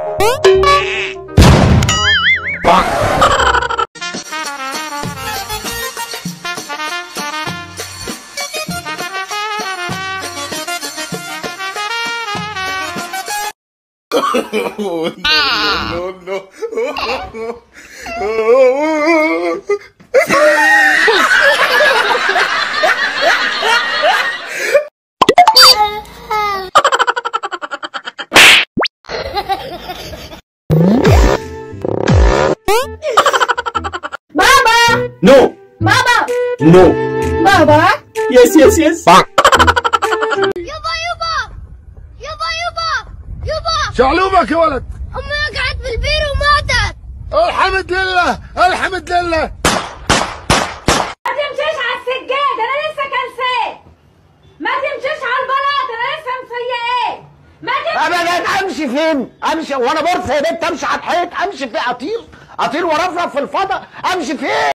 Baba! No! Baba! No! Baba! Yes, yes, yes! يابا يابا يابا يابا يابا شعلوبك يا ولد امي وقعت بالبير وماتت الحمد لله الحمد لله ما تمشيش على السجاد انا لسه كلسان ما تمشيش على البلاط انا لسه مسيقاه ما تمشيش ابدا امشي فين امشي وانا بورصه يا بنت امشي على الحيط امشي في اطير اطير ورفرف في الفضاء امشي فين